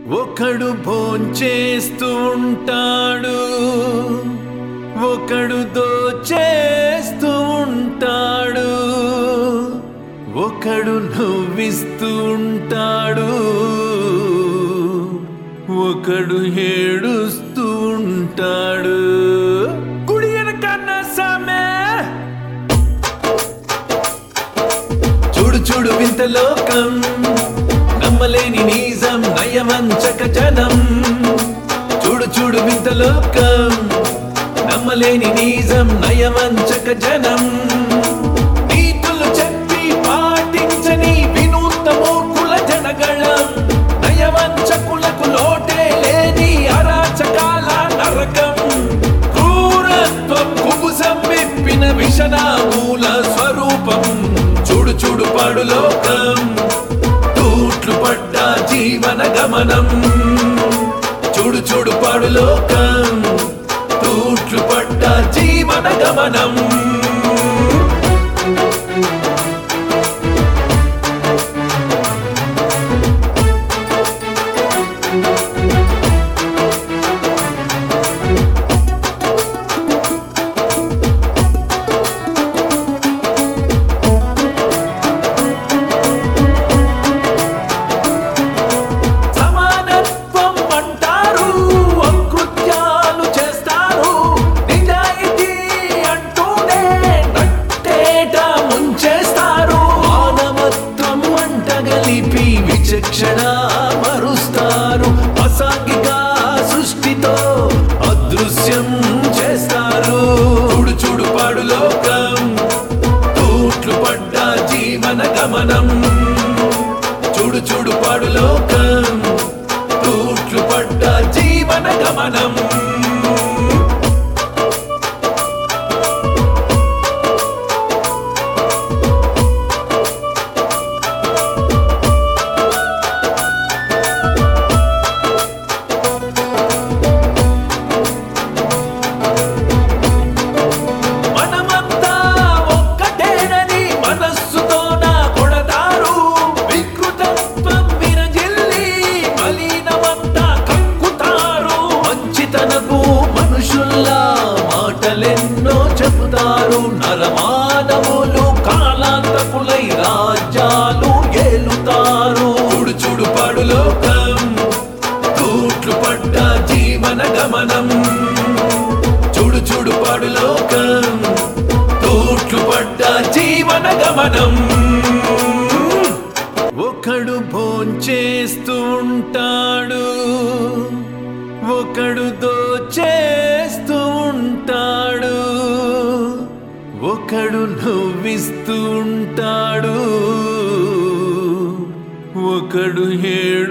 ఒకడు భోంచేస్తూ ఉంటాడు ఒకడు దోచేస్తూ ఉంటాడు ఒకడు నవ్విస్తూ ఉంటాడు ఒకడు ఏడుస్తూ ఉంటాడు కుడి కన్న సమే చూడు చూడు వింత లోకం నమ్మలేని నిజం నయవంచక జనం చూడు చూడు వింత లోకం నమ్మలేని నిజం నయవంచక జనం నీతులు చెప్పి పాటించని వినూత్న మూర్ఖుల జనగళం నయవంచకులకు లోటే లేని అరాచకాల నరకం క్రూరత్వం కుబుసం విప్పిన విషనామూల స్వరూపం చూడు చూడు పాడు లోకం తూట్లు పడ్డ జీవన గమనం చూడు చూడు పాడు లోకం తూట్లు పడ్డ జీవన గమనం సమానత్వం అంటారు అకృత్యాలు చేస్తారు నిజాయితీ అంటూనే నట్టేట ముంచేస్తారు మానవత్వం అంటగలిపి విచక్షణ మరుస్తారు అసాంఘిక సృష్టితో అదృశ్యం చేస్తారు చూడు చూడు పాడు లోకం తూట్లు పడ్డ జీవన గమనం చూడు చూడు పాడు లోకం తూట్లు పడ్డ జీవన గమనం మనమంతా ఒక్కటేనని మనస్సుతో నా కొడతారు వికృతత్వం విరజిల్లి మలినమంతా కక్కుతారు మంచితనపు మనుషుల్లా మాటలెన్నో చెబుతారు నరమానవులు కాలాంతకులై రాజ్యాలు ఏలుతారు చూడు చూడు పాడు లోకం తూట్లు పడ్డ జీవన గమనం చూడు చూడు పాడు లోకం తూట్లు పడ్డ జీవన గమనం ఒకడు భోంచేస్తూ ఉంటాడు ఒకడు దోచేస్తూ ఉంటాడు ఒకడు నవ్విస్తూ ఉంటాడు ఒకడు ఏడు